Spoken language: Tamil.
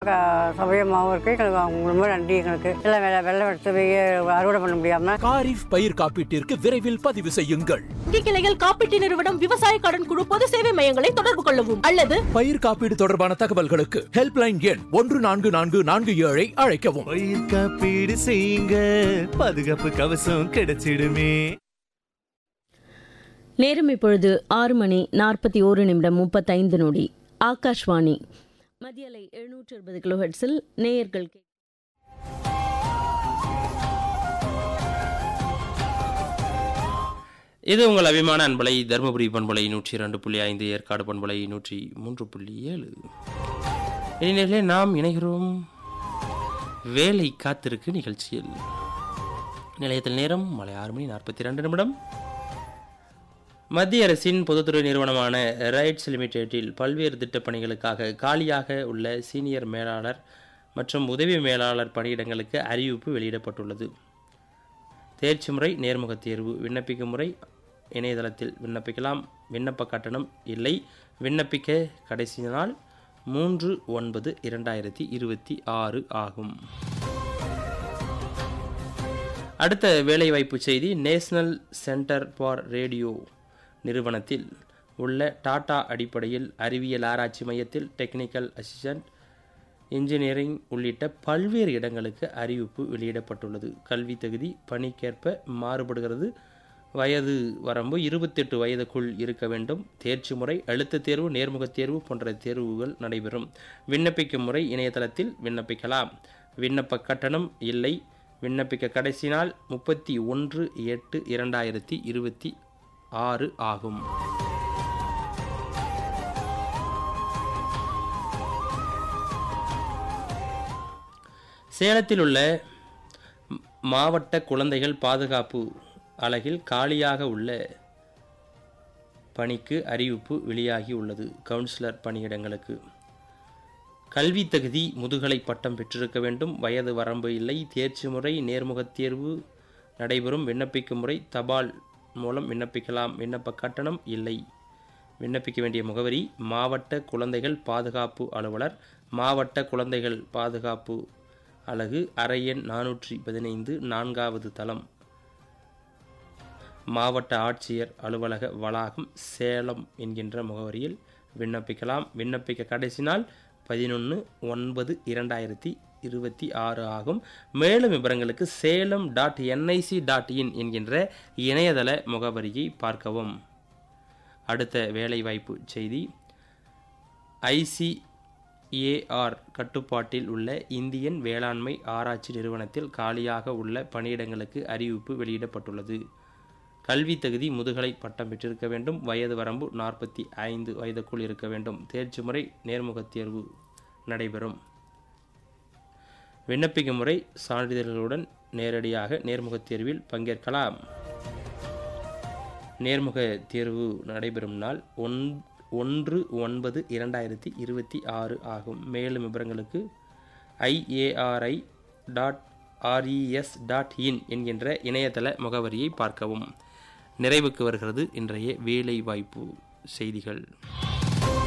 க சௌகரியமாகவும் இருக்குது எங்களுக்கு அவங்க ரொம்ப நன்றி எங்களுக்கு எல்லாம் வெள்ளை வெள்ளம் எடுத்து போய் அறுவடை பண்ண முடியாமல் காரிஃப் பயிர் காப்பீட்டிற்கு விரைவில் பதிவு செய்யுங்கள் வங்கி கிளையில் காப்பீட்டு நிறுவனம் விவசாய கடன் குழு பொது சேவை மையங்களை தொடர்பு கொள்ளவும் அல்லது பயிர் காப்பீடு தொடர்பான தகவல்களுக்கு ஹெல்ப்லைன் எண் ஒன்று நான்கு நான்கு நான்கு ஏழை அழைக்கவும் பயிர் காப்பீடு செய்யுங்க பாதுகாப்பு கவசம் கிடைச்சிடுமே நேரம் இப்பொழுது ஆறு மணி நாற்பத்தி ஓரு நிமிடம் முப்பத்தைந்து நொடி ஆகாஷ்வாணி மதியலை எழுநூற்று இருபது கிலோஹெட்ஸில் நேயர்கள் கே- இது உங்கள் அபிமான அன்பலை தருமபுரி பண்பலை நூற்றி இரண்டு புள்ளி ஐந்து ஏற்காடு பண்பலை நூற்றி மூன்று புள்ளி ஏழு இந்நிலையிலே நாம் இணைகிறோம் வேலை காத்திருக்கு நிகழ்ச்சியில் நிலையத்தில் நேரம் மலை ஆறு மணி நாற்பத்தி ரெண்டு நிமிடம் மத்திய அரசின் பொதுத்துறை நிறுவனமான ரைட்ஸ் லிமிடெட்டில் பல்வேறு திட்டப் பணிகளுக்காக காலியாக உள்ள சீனியர் மேலாளர் மற்றும் உதவி மேலாளர் பணியிடங்களுக்கு அறிவிப்பு வெளியிடப்பட்டுள்ளது தேர்ச்சி முறை நேர்முகத் தேர்வு விண்ணப்பிக்கும் முறை இணையதளத்தில் விண்ணப்பிக்கலாம் விண்ணப்ப கட்டணம் இல்லை விண்ணப்பிக்க கடைசி நாள் மூன்று ஒன்பது இரண்டாயிரத்தி இருபத்தி ஆறு ஆகும் அடுத்த வேலைவாய்ப்பு செய்தி நேஷனல் சென்டர் ஃபார் ரேடியோ நிறுவனத்தில் உள்ள டாடா அடிப்படையில் அறிவியல் ஆராய்ச்சி மையத்தில் டெக்னிக்கல் அசிஸ்டன்ட் இன்ஜினியரிங் உள்ளிட்ட பல்வேறு இடங்களுக்கு அறிவிப்பு வெளியிடப்பட்டுள்ளது கல்வி தகுதி பணிக்கேற்ப மாறுபடுகிறது வயது வரம்பு இருபத்தெட்டு வயதுக்குள் இருக்க வேண்டும் தேர்ச்சி முறை எழுத்துத் தேர்வு நேர்முகத் தேர்வு போன்ற தேர்வுகள் நடைபெறும் விண்ணப்பிக்கும் முறை இணையதளத்தில் விண்ணப்பிக்கலாம் விண்ணப்ப கட்டணம் இல்லை விண்ணப்பிக்க கடைசி நாள் முப்பத்தி ஒன்று எட்டு இரண்டாயிரத்தி இருபத்தி ஆறு ஆகும் சேலத்தில் உள்ள ம்- மாவட்ட குழந்தைகள் பாதுகாப்பு அலகில் காலியாக உள்ள பணிக்கு அறிவிப்பு வெளியாகி உள்ளது கவுன்சிலர் பணியிடங்களுக்கு கல்வி தகுதி முதுகலை பட்டம் பெற்றிருக்க வேண்டும் வயது வரம்பு இல்லை தேர்ச்சி முறை நேர்முகத் தேர்வு நடைபெறும் விண்ணப்பிக்கும் முறை தபால் மூலம் விண்ணப்பிக்கலாம் விண்ணப்ப கட்டணம் இல்லை விண்ணப்பிக்க வேண்டிய முகவரி மாவட்ட குழந்தைகள் பாதுகாப்பு அலுவலர் மாவட்ட குழந்தைகள் பாதுகாப்பு அலகு அறை எண் நானூற்றி பதினைந்து நான்காவது தளம் மாவட்ட ஆட்சியர் அலுவலக வளாகம் சேலம் என்கின்ற முகவரியில் விண்ணப்பிக்கலாம் விண்ணப்பிக்க கடைசி நாள் பதினொன்று ஒன்பது இரண்டாயிரத்தி இருபத்தி ஆறு ஆகும் மேலும் விவரங்களுக்கு Salem dot NIC dot in என்கின்ற இணையதள முகவரியை பார்க்கவும் அடுத்த வேலைவாய்ப்பு செய்தி ஐசிஏஆர் கட்டுப்பாட்டில் உள்ள இந்தியன் வேளாண்மை ஆராய்ச்சி நிறுவனத்தில் காலியாக உள்ள பணியிடங்களுக்கு அறிவிப்பு வெளியிடப்பட்டுள்ளது கல்வி தகுதி முதுகலை பட்டம் பெற்றிருக்க வேண்டும் வயது வரம்பு நாற்பத்தி ஐந்து வயதுக்குள் இருக்க வேண்டும் தேர்ச்சி முறை நேர்முகத் தேர்வு நடைபெறும் விண்ணப்பிக்கும் முறை சான்றிதழ்களுடன் நேரடியாக நேர்முகத் தேர்வில் பங்கேற்கலாம் நேர்முக தேர்வு நடைபெறும் நாள் ஒன் ஒன்று ஒன்பது இரண்டாயிரத்தி இருபத்தி ஆறு ஆகும் மேலும் விவரங்களுக்கு IARI dot RES dot in என்கின்ற இணையதள முகவரியை பார்க்கவும் நிறைவுக்கு வருகிறது இன்றைய வேலை வாய்ப்பு செய்திகள்